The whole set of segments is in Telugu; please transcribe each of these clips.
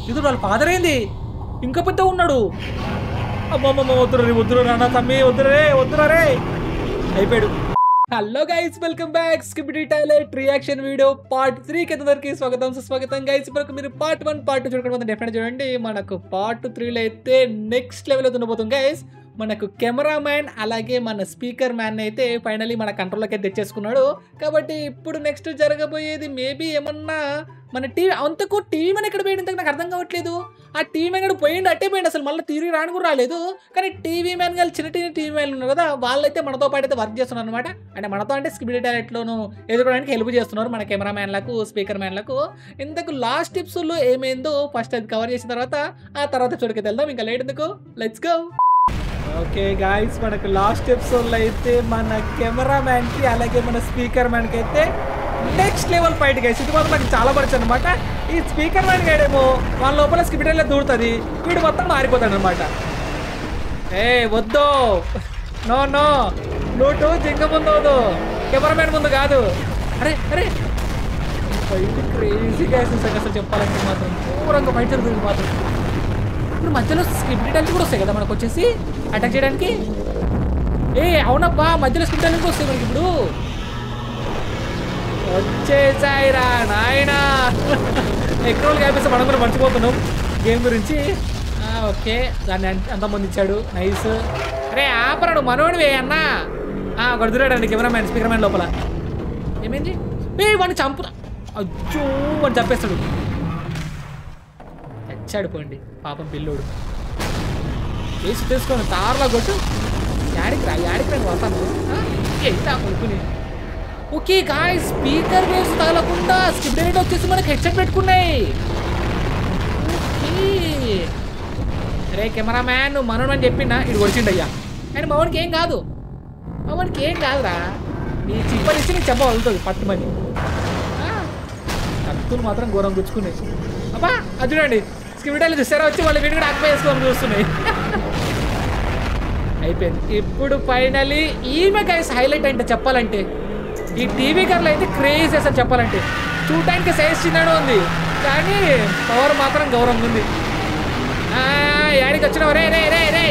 ఇది వాళ్ళ ఫాదర్ ఏంది ఇంకా పెద్ద ఉన్నాడు అమ్మమ్మ వద్దురే వద్దురు నాన్న తమ్మి వద్దురే వద్దురా రే అయిపోయాడు hello guys welcome back skibidi toilet reaction video part three కింద అందరికి స్వాగతం సుస్వాగతం గైస్ ఇప్పుడు మీరు పార్ట్ వన్ పార్ట్ టూ చూడకుండా డెఫినెట్ చూడండి మనకు పార్ట్ త్రీలో అయితే నెక్స్ట్ లెవెల్ ఉండబోతుంది గైస్ మనకు కెమెరామ్యాన్ అలాగే మన స్పీకర్ మ్యాన్ అయితే ఫైనలీ మన కంట్రోల్లోకి అయితే తెచ్చేసుకున్నాడు కాబట్టి ఇప్పుడు నెక్స్ట్ జరగబోయేది మేబీ ఏమన్నా మన టీవీ అంతకు టీవీ మ్యాన్ ఎక్కడ పోయింది ఇంతకు నాకు అర్థం కావట్లేదు ఆ టీవీ మ్యాన్ కూడా పోయిండు అట్టే పోయిండు అసలు మళ్ళీ తిరిగి రాని కూడా రాలేదు కానీ టీవీ మ్యాన్ గారు చిన్న చిన్న టీవీ మ్యాన్ ఉన్నారు కదా వాళ్ళైతే మనతో పాటు అయితే వర్క్ చేస్తున్నారు అనమాట అంటే మనతో అంటే స్కిబిడి టాలెట్లోను ఎదుర్కోవడానికి హెల్ప్ చేస్తున్నారు మన కెమెరా మ్యాన్లకు స్పీకర్ మ్యాన్లకు ఇంతకు లాస్ట్ టిప్స్లో ఏమైందో ఫస్ట్ అది కవర్ చేసిన తర్వాత ఆ తర్వాత ఎపిసోడ్కి వెళ్దాం ఇంకా లేట్ ఎందుకు లెట్స్ గో ఓకే గాయస్ మనకు లాస్ట్ ఎపిసోడ్లో అయితే మన కెమెరా మ్యాన్కి అలాగే మన స్పీకర్ మ్యాన్కి అయితే నెక్స్ట్ లెవెల్ ఫైట్ గైస్ ఇది మాత్రం నాకు చాలా పడుతుంది అనమాట ఈ స్పీకర్ మ్యాన్ గైడేమో వాళ్ళ లోపల స్కిపిటర్లో దూరుతుంది వీడు మొత్తం మారిపోతాడు అనమాట ఏ వద్దు నో నో నోటు జింక ముందు వద్దు కెమెరామ్యాన్ ముందు కాదు అరే అరే ఫైట్ క్రేజీ గైస్ అసలు చెప్పాలంటే మాత్రం దూరంగా ఫైట్ జరుగుతుంది మాత్రం ఇప్పుడు మధ్యలో స్క్రిప్ట్ డైలాగ్ కూడా వస్తాయి కదా మనకు వచ్చేసి అటాక్ చేయడానికి ఏ అవునబ్బా మధ్యలో స్క్రిప్ట్ డైలాగ్ కూడా వస్తాయి మనకి ఇప్పుడు వచ్చేసాయిరా నాయనా ఎక్కువ క్యాపిస్తే మనం కూడా మర్చిపోతున్నాం గేమ్ గురించి ఆ, ఓకే దాన్ని అంత- అంతమంది ఇచ్చాడు నైస్ అరే ఆపరాడు మనోడివే అన్నా గడుదురాడండి కెమెరా మ్యాన్ స్పీకర్ మ్యాన్ లోపల ఏమైంది ఏ వాడిని చంపుతా అచ్చో వాడిని చంపేస్తాడు తెచ్చాడు పోండి పాపం పిల్లోడు వేసి తెలుసుకోండి తారలా కొట్టు యాడికి రా యాడికి రా వస్తాను ఎంత కొడుకుని ఓకే గాయ స్పీకర్ వేవ్స్ తగలకుండా స్కిప్ రేట్ వచ్చేసి మనకి హెడ్సెట్ పెట్టుకున్నాయి ఓకే రే కెమెరా మ్యాన్ నువ్వు మనోడు అని చెప్పిండా ఇడు కొడిచిండయ్యా కానీ మావాడికి ఏం కాదు మావాడికి ఏం కాదురా నీ చిప్పలు ఇచ్చి నీకు చెప్ప వదులుతుంది పట్టుమని ఆ, కత్తులు మాత్రం ఘోరం గుచ్చుకున్నాయి అబ్బా అది చూడండి స్కిమిటాలు చూసారా వచ్చి వాళ్ళు వీడికి కూడా ఆక్పై వేసుకొని చూస్తున్నాయి అయిపోయింది ఇప్పుడు ఫైనలీ ఈమె గైస్ హైలైట్ అంటే చెప్పాలంటే ఈ టీవీ గర్లు అయితే క్రేజ్ అసలు చెప్పాలంటే చూడటానికి సైజ్ చిన్నగా ఉంది కానీ పవర్ మాత్రం గౌరవం ఉంది ఆ, యాడికి వచ్చినావు రే రే రే రే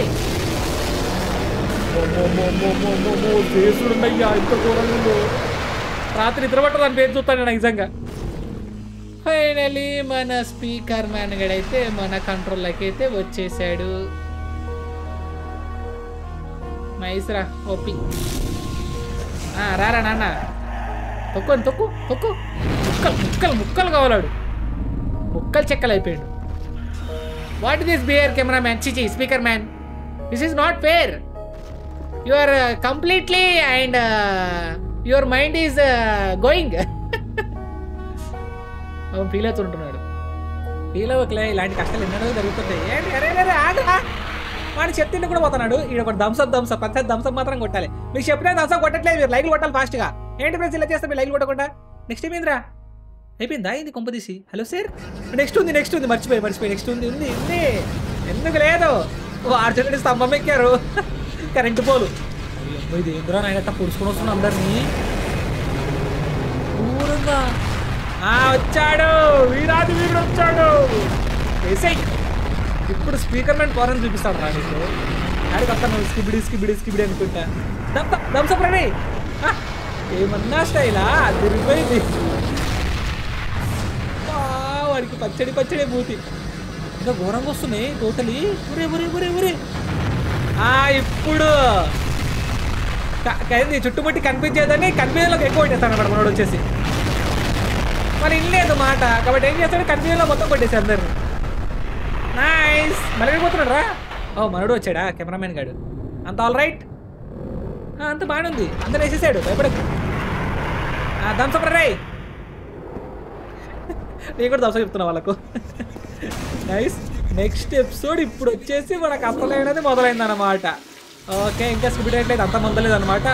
చేసుడుండయ్యా ఇంత ఘోరంగా ఉందో రాత్రి నిద్ర పట్టదు అని పేరు చూస్తాను నేను నిజంగా ఫైనలీ మన స్పీకర్ మ్యాన్ గడైతే మన కంట్రోల్లోకి అయితే వచ్చేసాడు మైస్రా ఓపి ఆ, రారా నాన్న తొక్కు తొక్కు తొక్కు ముక్కలు ముక్కలు ముక్కలు కావాలాడు ముక్కలు చెక్కలు అయిపోయాడు what this bear camera man చిచి speaker man this is not fair you are completely and your mind is going అవును ఫీల్ అవుతుంటున్నాడు ఫీల్ అవ్వకలే ఇలాంటి కష్టాలు ఎన్నడో జరుగుతుంటాయి ఏంటి అరే అరే ఆగరా వాడిని చెప్తుంటే కూడా పోతున్నాడు ఈడ ఒకటి దంసప్ దంసప్ ప్రతి దంసప్ మాత్రం కొట్టాలి మీకు చెప్పినా దంసప్ కొట్టట్లేదు మీరు లైక్ కొట్టాలి ఫాస్ట్గా ఏంటి ఫ్రెండ్స్ ఇలా చేస్తే మీరు లైక్ కొట్టకుండా నెక్స్ట్ ఏమైందిరా అయిపోయిందా ఇది కొంపదీసి హలో సార్ నెక్స్ట్ ఉంది నెక్స్ట్ ఉంది మర్చిపోయి మర్చిపోయి నెక్స్ట్ ఉంది ఉంది ఉంది ఎందుకు లేదు ఆర్జెంటీ స్తంభం ఎక్కారు కరెంటు పోలు అయ్యో, ఇది ఏంద్రా నాయనట్ట పొడుచుకొని వస్తున్నా అందరినీ దూరంగా ఆ, వచ్చాడు వీరాది వీరుడు వచ్చాడు వేసేయ్ ఇప్పుడు స్పీకర్ మ్యాన్ పవర్ చూపిస్తాడు రా నీకు ఆడికి వస్తాను స్కిబిడి స్కిబిడి స్కిబిడి అనుకుంటా దంసప్ రండి ఏమన్నా స్టైలా తిరిగిపోయింది ఆ, వాడికి పచ్చడి పచ్చడి బూతి ఇంకా ఘోరంగా వస్తున్నాయి టోటలీ ఉరే ఉరే ఉరే ఉరే ఆ ఇప్పుడు క- కైంది చుట్టుముట్టి కనిపించేదని కన్ఫ్యూజన్లోకి ఎక్కువ కొట్టేస్తాను అనమాట మనోడు వచ్చేసి మరి ఇల్లేదు మాట కాబట్టి ఏం చేస్తాడు కన్ఫ్యూజన్లో మొత్తం కొట్టేసి అందరు నైస్ మళ్ళీ పోతున్నాడు రా ఓ మనోడు వచ్చాడా కెమెరామెన్ గాడు అంత ఆల్ రైట్ అంత బాగానే ఉంది అందరు వేసేసాడు భయపడకు దంసప్ రై నేను కూడా దశ చెప్తున్నా వాళ్ళకు నైస్ నెక్స్ట్ ఎపిసోడ్ ఇప్పుడు వచ్చేసి మనకు అసలైనది మొదలైంది అనమాట ఓకే ఇంకా స్కిప్ అయ్యట్లేదు అంత మొదలేదు అనమాట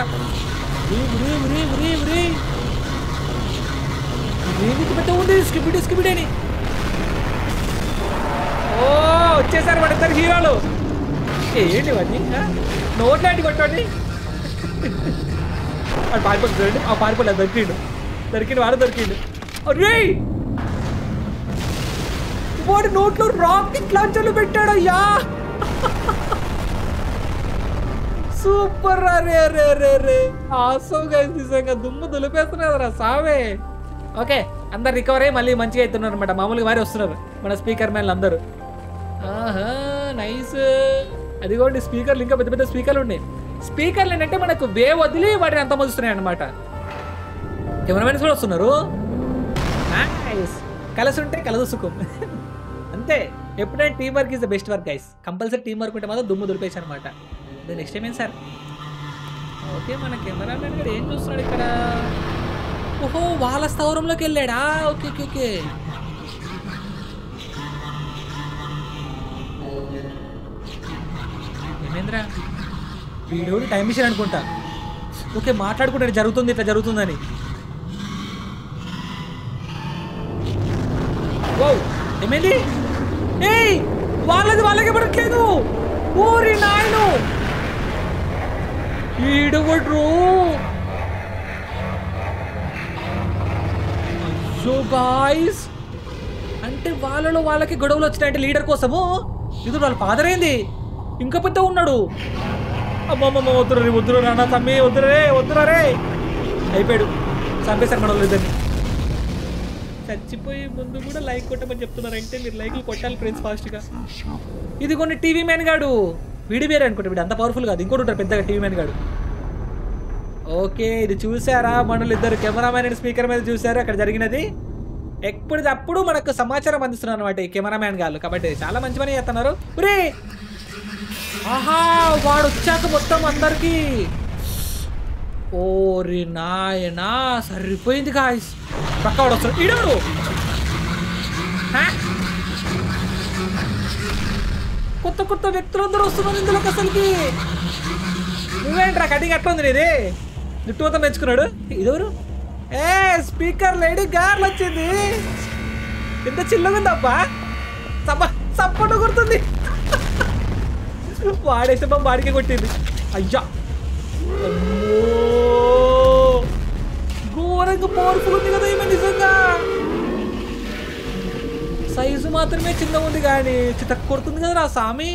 దీనికి పెద్ద ఉంది స్కిపిడి స్కిపిడి అని ఓ వచ్చేసారు మన ఇద్దరు హీరోలు ఏంటి ఇవన్నీ నోట్లాంటి కొట్టండి వాడు పారిపోతుంది చూడండి ఆ పారిపోలేదు దొరికిండు దొరికిండు వాడు దొరికిండు అరే వాడి నోట్లో రాకెట్ లాంచర్లు పెట్టాడు అయ్యా సూపర్ అరే అరే అరే అరే ఆసం గైస్ నిజంగా దుమ్ము దులిపేస్తున్నారు రా సావే ఓకే అందరు రికవర్ అయ్యి మళ్ళీ మంచిగా అవుతున్నారు అనమాట మామూలుగా వారి వస్తున్నారు మన స్పీకర్ మ్యాన్లు అందరూ ఆహా నైస్ అదిగోండి స్పీకర్లు ఇంకా పెద్ద పెద్ద స్పీకర్లు ఉన్నాయి స్పీకర్లు ఏంటంటే మనకు వేవ్ వదిలి వాటిని అంత మోస్తున్నాయి అనమాట కెమెరామెన్స్ కూడా వస్తున్నారు నైస్ కలిసి ఉంటే కలదు సుఖం అంతే ఎప్పుడైనా team work is the best work guys compulsory team work ఉంటే మాత్రం దుమ్ము దులిపేసి అనమాట నెక్స్ట్ టైం ఏం సార్ ఓకే మన కెమెరామెన్ గారు ఏం చూస్తున్నాడు ఇక్కడ ఓహో వాళ్ళ స్థావరంలోకి వెళ్ళాడా ఓకే ఓకే ఓకే ఏమేంద్రా వీడియో టైం మిషన్ అనుకుంటా ఓకే మాట్లాడుకుంటాడు జరుగుతుంది ఇట్లా జరుగుతుందని ఓ ఏమైంది ఏయ్ వాళ్ళది వాళ్ళకి పడట్లేదు ఓరి నాయను ఈడవడ్రు అయ్యో గాయ్స్ అంటే వాళ్ళలో వాళ్ళకి గొడవలు వచ్చినాయంటే లీడర్ కోసము ఇది వాళ్ళ ఫాదర్ ఏంది ఇంకా పెద్ద ఉన్నాడు అమ్మమ్మ వద్దురు రే వద్దురు నాన్న తమ్మి వద్దురే వద్దురా రే అయిపోయాడు చంపేశారు మన వాళ్ళు ఇద్దరిని చచ్చిపోయే ముందు కూడా లైక్ కొట్టమని చెప్తున్నారు అంటే మీరు లైక్లు కొట్టాలి ఫ్రెండ్స్ ఫాస్ట్గా ఇది కొన్ని టీవీ మ్యాన్ గాడు వీడి వేరే అనుకుంటా వీడు అంత పవర్ఫుల్ కాదు ఇంకోటి ఉంటారు పెద్దగా టీవీ మ్యాన్ గాడు ఓకే ఇది చూసారా మనలు ఇద్దరు కెమెరామ్యాన్ అండ్ స్పీకర్ మీద చూసారా అక్కడ జరిగినది ఎప్పటిదప్పుడు మనకు సమాచారం అందిస్తున్నారు అనమాట ఈ కెమెరామ్యాన్ గారు కాబట్టి చాలా మంచి పని చేస్తున్నారు ఒరే ఆహా వాడు వచ్చాక మొత్తం అందరికి ఓరి నాయనా సరిపోయింది గాయస్ పక్క వాడు వస్తాడు ఈడోడు హా? కొత్త కొత్త వ్యక్తులందరూ వస్తున్నారు ఇందులోకి అసలుకి నువ్వేంట్రా కటింగ్ ఎట్లా ఉంది నీది జుట్టు మొత్తం మెచ్చుకున్నాడు ఇదెవరు ఏ స్పీకర్ లేడీ గార్లు వచ్చింది ఎంత చిల్లగా ఉందబ్బా సప్ప సప్పట కొడుతుంది వాడేస్తే మా వాడికే కొట్టింది అయ్యా అమ్మో. ఘోరంగా పవర్ఫుల్ ఉంది కదా ఈమె నిజంగా సైజు మాత్రమే చిన్న ఉంది కానీ చితక్ కొడుతుంది కదా రా సామి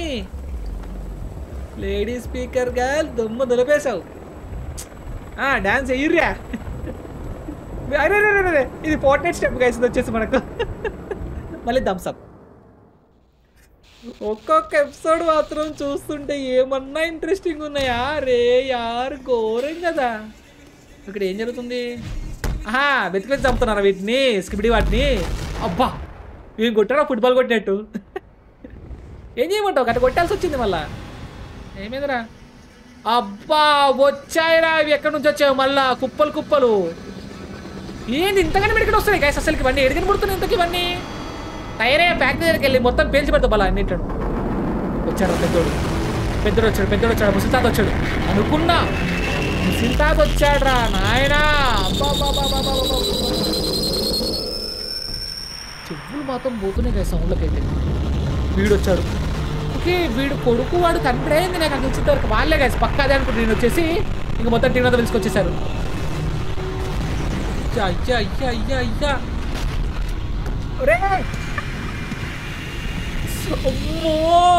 లేడీ స్పీకర్ గా దుమ్మ దులిపేశావు డాన్స్ ఎయ్యర్రా అరే రే, రే, రే, రే. ఇది ఫోర్ట్నైట్ స్టెప్ గైస్ వచ్చేసి మనకు మళ్ళీ థమ్స్ అప్ ఒక్కొక్క ఎపిసోడ్ మాత్రం చూస్తుంటే ఏమన్నా ఇంట్రెస్టింగ్ ఉన్నాయా రే యార్ ఘోరం కదా ఇక్కడ ఏం జరుగుతుంది ఆహా వెతికి వెతికి చంపుతున్నారా వీటిని స్కిబిడి వాటిని అబ్బా ఏం కొట్టారా ఫుట్బాల్ కొట్టినట్టు ఏం చేయమంటావు గట్ట కొట్టాల్సి వచ్చింది మళ్ళా ఏమైందిరా అబ్బా వచ్చాయిరా ఇవి ఎక్కడి నుంచి వచ్చావు మళ్ళా కుప్పలు కుప్పలు ఏంది ఇంతగానే మెడికల్ వస్తున్నాయి గైస్ అసలు ఇవన్నీ ఎడిగిన పుడుతున్నాయి ఇంతకి ఇవన్నీ టైరే ఫ్యాక్టరీ దగ్గరికి వెళ్ళి మొత్తం పేల్చి పెడతా బలా అన్నింటాడు వచ్చాడు పెద్దోడు పెద్దోడు వచ్చాడు పెద్దోడు వచ్చాడు ముసలి తాత వచ్చాడు అనుకున్నా ముసలి తాత వచ్చాడ్రా నాయనా అబ్బబ్బబ్బబ్బబ్బబ్బబ్బ. చెవులు మాత్రం పోతున్నాయి కదా సౌండ్లకి అయితే వీడు వచ్చాడు ఓకే వీడు కొడుకు వాడు కనిపడేంది నాకు అనిపించిన వరకు వాళ్ళే కాదు పక్కా అదే అనుకుంటే నేను వచ్చేసి ఇంక మొత్తం టీం అంతా పిలుచుకొచ్చేసారు అయ్యా అయ్యా అయ్యా అయ్యా ఒరే అమ్మో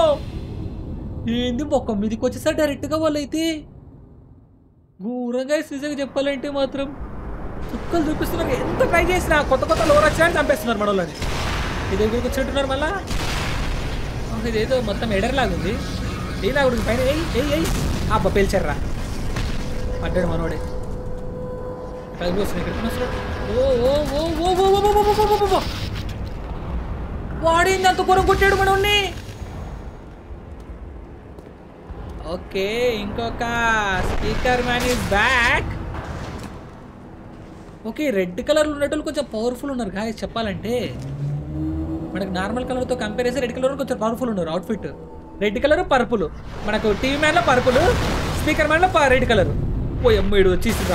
ఏంది మొక్క మీదకి వచ్చేసారు డైరెక్ట్గా వాళ్ళైతే ఘోరంగా నిజంగా చెప్పాలంటే మాత్రం చుక్కలు చూపిస్తున్నారు ఎంత ట్రై చేసినా కొత్త కొత్త లోర్ వచ్చినా చంపేస్తున్నారు మన వాళ్ళని ఇది దగ్గరికి వచ్చినట్టున్నారు మళ్ళా ఆహ్, ఇదేదో మొత్తం ఎడర్ లాగుంది ఏ లాగుంది పైన ఎయ్ ఎయ్ ఎయ్ అబ్బా పేల్చారా పడ్డాడు మనోడే పైకి వస్తున్నాయి ఇక్కడ వస్తున్నాడు ఓ ఓ ఓ ఓ ఓ ఓ ఓ ఓ ఓ ఓ ఓ ఓ వాడింది అంత కూరం కొట్టాడు మనోడిని ఓకే ఇంకొక speaker man is back okay red colour ఉన్నట్టు కొంచెం పవర్ఫుల్ ఉన్నారు గాయ చెప్పాలంటే మనకు నార్మల్ కలర్తో కంపేర్ చేస్తే రెడ్ కలర్ కొంచెం పవర్ఫుల్ ఉన్నారు అవుట్ఫిట్ రెడ్ కలర్ పర్పుల్ మనకు టీవీ మ్యాన్లో పర్పుల్ స్పీకర్ మ్యాన్లో రెడ్ కలర్ ఓ అమ్మడు వచ్చేసిందా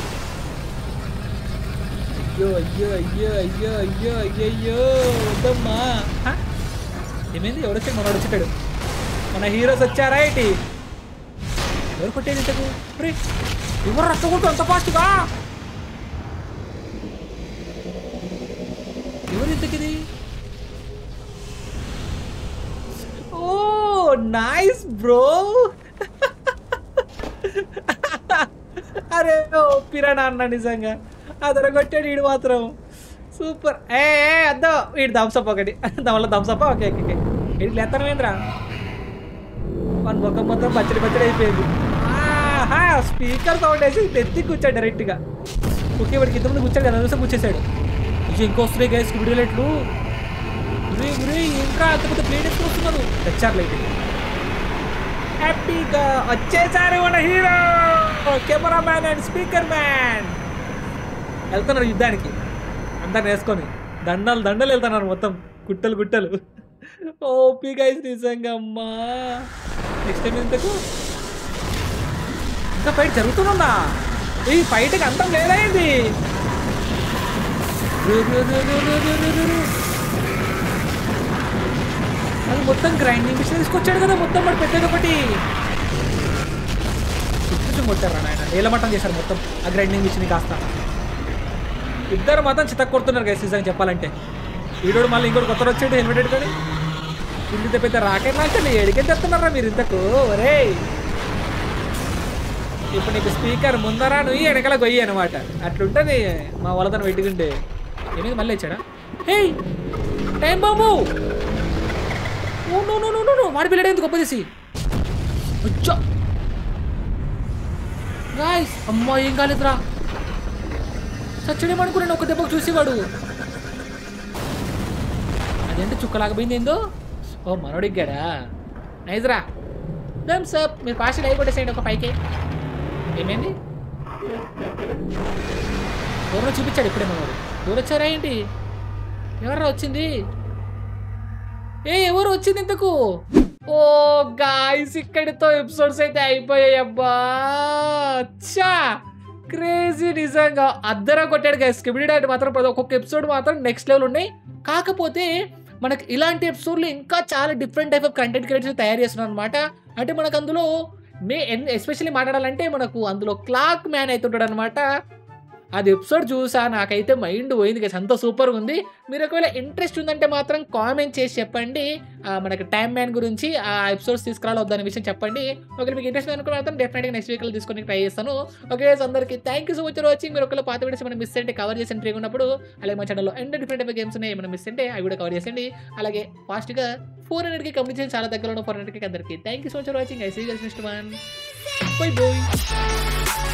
అయ్యో అయ్యో అయ్యో అయ్యో అయ్యో అయ్యో అయ్యో వద్దమ్మా హ? ఏమైంది ఎవరు వచ్చాడు మనోడు వచ్చాడు మన హీరోస్ వచ్చారా ఏంటి ఎవరు కొట్టేది ఇంతకు రే ఎవరు రచ్చగొట్టు అంత ఫాస్ట్గా ఎవరు ఇంతకిది నైస్ బ్రో అరే ఓ పిరానా అన్న నిజంగా అదర కొట్టాడు వీడు మాత్రం సూపర్ ఏ ఏ, అద్దో వీడు థమ్సప్ ఒకటి దానివల్ల థమ్సప్ ఓకే ఓకే ఓకే వీడికి లేత్తనమేంద్రా మన ముఖం మొత్తం పచ్చడి పచ్చడి అయిపోయింది ఆహా స్పీకర్ సౌండ్ వేసి ఎత్తి కూర్చాడు డైరెక్ట్గా ఓకే వాడికి ఇంతమంది కూర్చాడు కదా అందుకోసం కూర్చేశాడు ఇది ఇంకో వస్తున్నాయి గైస్ వీడియోలెట్లు రే రే ఏంట్రా అంత పెద్ద ప్లేట్ ఎక్కువ వస్తున్నారు హెచ్ఆర్ లైట్ హ్యాపీగా వచ్చేసారు మన hero camera man and speaker man వెళ్తున్నారు యుద్ధానికి అందరిని వేసుకొని దండలు దండలు వెళ్తున్నారు మొత్తం గుట్టలు గుట్టలు ఓపీ గైస్ నిజంగా అమ్మా నెక్స్ట్ టైం ఎంతకు ఇంకా ఫైట్ జరుగుతుందా ఈ ఫైట్కి అంతం లేదా ఏంటి రు, రు, రు, రు, రు, రు, రు, రు, రు. అది మొత్తం గ్రైండింగ్ మిషన్ తీసుకొచ్చాడు కదా మొత్తం వాడు పెద్దది ఒకటి కొంచెం కొట్టారు నాయన నీలమట్టం చేశారు మొత్తం ఆ గ్రైండింగ్ మిషన్ కాస్త ఇద్దరు మాత్రం చితక్ కొడుతున్నారు గైస్ సీజన్ చెప్పాలంటే ఈడోడు మళ్ళీ ఇంకోటి కొత్త వచ్చాడు హెల్మెట్ పెట్టుకొని ఇంత పెద్ద రాకెట్ లాంటి ఎడికెళ్ళి తెస్తున్నారా మీరు ఇంతకు ఒరే ఇప్పుడు నీకు స్పీకర్ ముందరా నువ్వు వెనకాల గొయ్యి అనమాట అట్లుంటది మా వాళ్ళతో పెట్టుకుంటే ఏమైంది మళ్ళీ ఇచ్చాడా హే టైం బాబు ఓ no no no no no వాడి పిల్లడు ఎందుకు గొప్ప చేసి అచ్చా గాయస్ అమ్మా ఏం కాలేదురా సచ్చడేమనుకున్నాను ఒక దెబ్బకు చూసేవాడు అదేంటి చుక్కలాగపోయింది ఏందో ఓ మనోడు ఎగ్గాడా నైజ్రా దమ్ సార్ మీరు పాస్టర్ అయి కొట్టేసేయండి ఒక పైకి ఏమైంది ఎవరో చూపించాడు ఇప్పుడే మనోడు ఎవరు వచ్చారా ఏంటి ఎవరో వచ్చింది ఏ ఎవరు వచ్చింది ఇంతకు ఓ గాయస్ ఇక్కడితో ఎపిసోడ్స్ అయితే అయిపోయాయి అబ్బా అచ్చా క్రేజీ నిజంగా అద్దరా కొట్టాడు గైస్ కిబిడి డాట్ మాత్రం ప్రతి ఒక్కొక్క ఎపిసోడ్ మాత్రం నెక్స్ట్ లెవెల్ ఉన్నాయి కాకపోతే మనకి ఇలాంటి ఎపిసోడ్లు ఇంకా చాలా different type of content creators తయారు చేస్తున్నాం అనమాట అంటే మనకు అందులో మే ఎస్పెషల్లీ మాట్లాడాలంటే మనకు అందులో క్లాక్ మ్యాన్ అవుతుంటాడు అనమాట అది ఎపిసోడ్ చూసా నాకైతే మైండ్ పోయింది కదా అంత సూపర్గా ఉంది మీరు ఒకవేళ ఇంట్రెస్ట్ ఉందంటే మాత్రం కామెంట్ చేసి చెప్పండి ఆ, మనకి టైం మ్యాన్ గురించి ఆ ఎపిసోడ్స్ తీసుకురావాలి వద్దనే విషయం చెప్పండి ఒకవేళ మీకు ఇంట్రెస్ట్ అనుకున్న మాత్రం డెఫినెట్గా నెక్స్ట్ వీక్లో తీసుకొని ట్రై చేస్తాను ఓకే అందరికీ thank you so much for watching మీరు ఒకవేళ పాత వీడియోస్ మనం మిస్ అంటే కవర్ చేసిన ఫ్రీ ఉన్నప్పుడు అలాగే మా ఛానల్లో ఎన్నో డిఫరెంట్ టైప్ గేమ్స్ ఉన్నాయి మనం మిస్ అంటే అవి కూడా కవర్ చేసండి అలాగే ఫాస్ట్గా ఫోర్ హండ్రెడ్కి కంప్లీట్ చేసి చాలా దగ్గర ఉన్న ఫోర్ హండ్రెడ్కి అందరికీ thank you so much for watching I see next one bye by